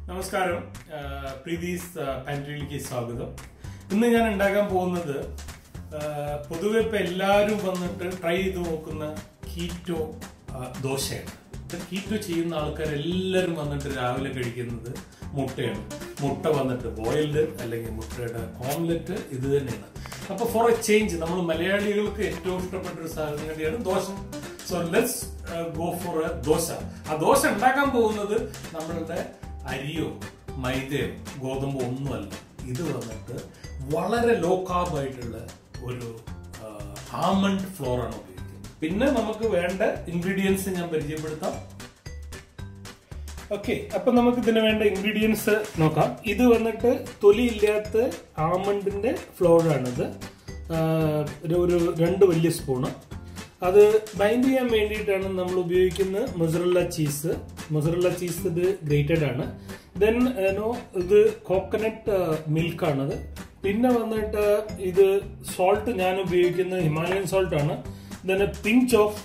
നമസ്കാരം ആ, പ്രീതീസ് പാൻട്രിയിലേക്ക് സ്വാഗതം ഇന്ന് ഞാൻ ഉണ്ടാക്കാൻ പോകുന്നത് ആ, പൊതുവെ ഇപ്പൊ എല്ലാവരും വന്നിട്ട് ട്രൈ ചെയ്ത് നോക്കുന്ന കീറ്റോ ആ, ദോശയാണ് കീറ്റോ ചെയ്യുന്ന ആൾക്കാർ എല്ലാവരും വന്നിട്ട് രാവിലെ കഴിക്കുന്നത് മുട്ടയാണ് മുട്ട വന്നിട്ട് ബോയിൽഡ് അല്ലെങ്കിൽ മുട്ടയുടെ ഓംലെറ്റ് ഇത് തന്നെയാണ് അപ്പൊ ഫോർ എ ചേഞ്ച് നമ്മൾ മലയാളികൾക്ക് ഏറ്റവും ഇഷ്ടപ്പെട്ട ഒരു സാധനം കൂടിയാണ് dosa so let's go for a dosa ആ ദോശ ഉണ്ടാക്കാൻ പോകുന്നത് നമ്മളുടെ അരിയോ മൈദയോ ഗോതമ്പോ ഒന്നുമല്ല ഇത് വന്നിട്ട് വളരെ ലോ കാർബ് ആയിട്ടുള്ള ഒരു ആമണ്ട് ഫ്ലോർ ആണ് ഉപയോഗിക്കുന്നത് പിന്നെ നമുക്ക് വേണ്ട ഇൻഗ്രീഡിയൻസ് ഞാൻ പരിചയപ്പെടുത്താം ഓക്കെ അപ്പൊ നമുക്ക് ഇതിന് വേണ്ട ഇൻഗ്രീഡിയൻസ് നോക്കാം ഇത് വന്നിട്ട് തൊലിയില്ലാത്ത ആമണ്ടിന്റെ ഫ്ലോർ ആണിത് ആഹ് ഒരു ഒരു രണ്ട് വലിയ സ്പൂണ് അത് ബൈൻഡ് ചെയ്യാൻ വേണ്ടിയിട്ടാണ് നമ്മൾ ഉപയോഗിക്കുന്ന മൊസറല്ല ചീസ് മൊസറല്ല ചീസ് ഇത് ഗ്രേറ്റഡ് ആണ് ദെൻ നോ ഇത് കോക്കനട്ട് മിൽക്ക് ആണത് പിന്നെ വന്നിട്ട് ഇത് സോൾട്ട് ഞാൻ ഉപയോഗിക്കുന്നത് ഹിമാലയൻ സോൾട്ട് ആണ് then pinch of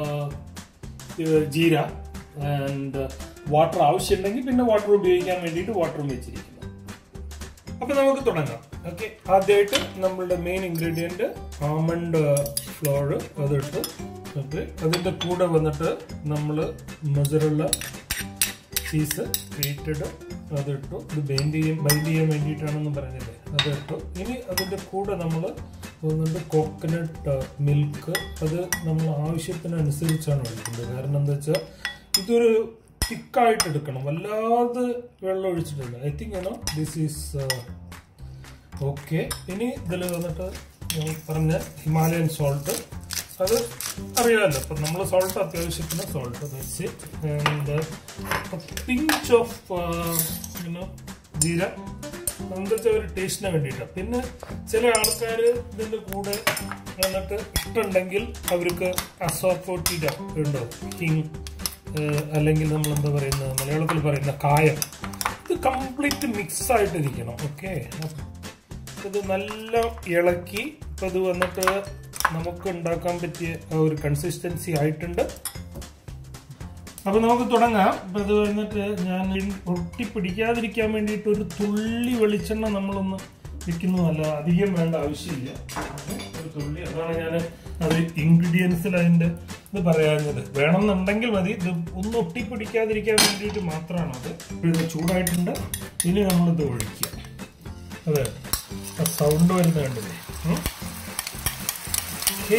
jeera and water ആവശ്യമുണ്ടെങ്കിൽ പിന്നെ വാട്ടർ ഉപയോഗിക്കാൻ വേണ്ടിയിട്ട് വാട്ടറും വെച്ചിരിക്കുന്നു അപ്പൊ നമുക്ക് തുടങ്ങാം ഓക്കെ ആദ്യമായിട്ട് നമ്മളുടെ മെയിൻ ഇൻഗ്രീഡിയന്റ് ആമണ്ട് ഫ്ലോർ അതിട്ട് ഓക്കെ അതിന്റെ കൂടെ വന്നിട്ട് നമ്മൾ മൊസറുള്ള ചീസ് ഗ്രേറ്റഡ് അതിട്ടു ഇത് ബൈൻഡ് ചെയ്യാൻ ബൈൻഡ് ചെയ്യാൻ വേണ്ടിയിട്ടാണെന്ന് പറഞ്ഞില്ലേ അതിട്ടു ഇനി അതിന്റെ കൂടെ നമ്മൾ വന്നിട്ട് കോക്കനട്ട് മിൽക്ക് അത് നമ്മൾ ആവശ്യത്തിനനുസരിച്ചാണ് ഒഴിക്കുന്നത് കാരണം എന്താ വെച്ചാൽ ഇതൊരു തിക്കായിട്ട് എടുക്കണം വല്ലാതെ വെള്ളം ഒഴിച്ചിട്ടില്ല ഐ തിങ്ക് ആണോ ദിസ് ഈസ് ഓക്കെ ഇനി ഇതിൽ വന്നിട്ട് ഞാൻ പറഞ്ഞ ഹിമാലയൻ സോൾട്ട് അത് അറിയാമല്ലോ അപ്പം നമ്മൾ സോൾട്ട് അത്യാവശ്യത്തിന് സോൾട്ട് വെച്ച് and pinch of you know jeera എന്താ വെച്ചാൽ ഒരു ടേസ്റ്റിന് വേണ്ടിയിട്ടാണ് പിന്നെ ചില ആൾക്കാർ ഇതിൻ്റെ കൂടെ വന്നിട്ട് ഇഷ്ടമുണ്ടെങ്കിൽ അവർക്ക് അസോഫോട്ടിഡ ഉണ്ടോ ഹിങ് അല്ലെങ്കിൽ നമ്മൾ എന്താ പറയുന്നത് മലയാളത്തിൽ പറയുന്ന കായം ഇത് കംപ്ലീറ്റ് മിക്സ് ആയിട്ടിരിക്കണം ഓക്കെ ഇത് നല്ല ഇളക്കി ഇപ്പം ഇത് വന്നിട്ട് നമുക്ക് ഉണ്ടാക്കാൻ പറ്റിയ ആ ഒരു കൺസിസ്റ്റൻസി ആയിട്ടുണ്ട് അപ്പൊ നമുക്ക് തുടങ്ങാം അപ്പൊ ഇത് വന്നിട്ട് ഞാൻ ഒട്ടി പിടിക്കാതിരിക്കാൻ വേണ്ടിയിട്ട് ഒരു തുള്ളി വെളിച്ചെണ്ണ നമ്മളൊന്ന് വെക്കുന്നതല്ല അധികം വേണ്ട ആവശ്യമില്ല ഒരു തുള്ളി അതാണ് ഞാൻ അത് ഇൻഗ്രീഡിയൻസിൽ അതിന്റെ ഇത് പറയാഞ്ഞത് വേണമെന്നുണ്ടെങ്കിൽ മതി ഇത് ഒന്ന് ഒട്ടിപ്പിടിക്കാതിരിക്കാൻ വേണ്ടിയിട്ട് മാത്രമാണ് അത് ഇപ്പോൾ ഇത് ചൂടായിട്ടുണ്ട് ഇനി നമ്മളിത് ഒഴിക്കുക അതെ ആ സൗണ്ട് വരുന്ന കണ്ടില്ലേ ഉം? ഓക്കേ.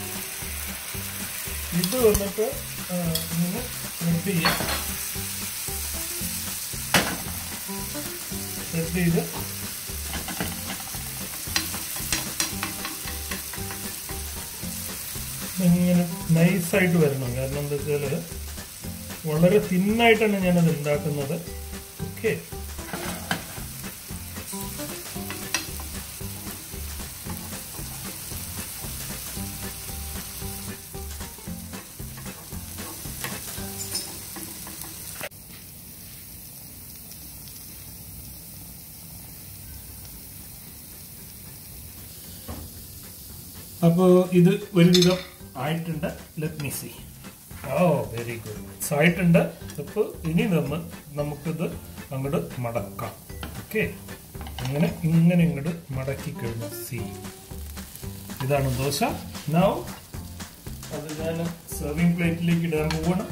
ഇത് വന്നിട്ട് ആ, ഇങ്ങനെ സ്പ്രെഡ് ചെയ്യാം സ്പ്രെഡ് ചെയ്ത് ഇങ്ങനെ നൈസായിട്ട് വരണം കാരണം എന്താ വെച്ചാൽ വളരെ തിന്നായിട്ടാണ് ഞാനത് ഉണ്ടാക്കുന്നത് ഓക്കെ അപ്പോൾ ഇത് ഒരുവിധം ആയിട്ടുണ്ട് let me see oh very good it's ആയിട്ടുണ്ട് അപ്പോൾ ഇനി നമ്മ നമുക്കിത് അങ്ങോട്ട് മടക്കാം ഓക്കെ അങ്ങനെ ഇങ്ങനെ ഇങ്ങോട്ട് മടക്കി കഴിഞ്ഞ സി ഇതാണ് ദോശ നൗ അത് ഞാൻ സെർവിങ് പ്ലേറ്റിലേക്ക് ഇടാൻ പോവാണ്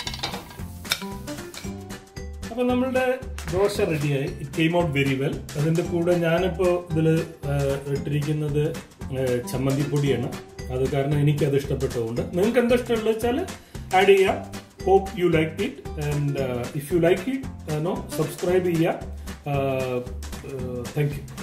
അപ്പൊ നമ്മളുടെ ദോശ റെഡിയായി it came out very well അതിന്റെ കൂടെ ഞാനിപ്പോ ഇതിൽ ഇട്ടിരിക്കുന്നത് ഏഹ്, ചമ്മന്തിപ്പൊടിയാണ് അത് കാരണം എനിക്ക് അത് ഇഷ്ടപ്പെട്ടതുകൊണ്ട് നിങ്ങൾക്ക് എന്താ ഇഷ്ടമുള്ളത് വെച്ചാൽ ആഡ് ചെയ്യാം hope you like it and if you like it no subscribe ചെയ്യാം താങ്ക് യു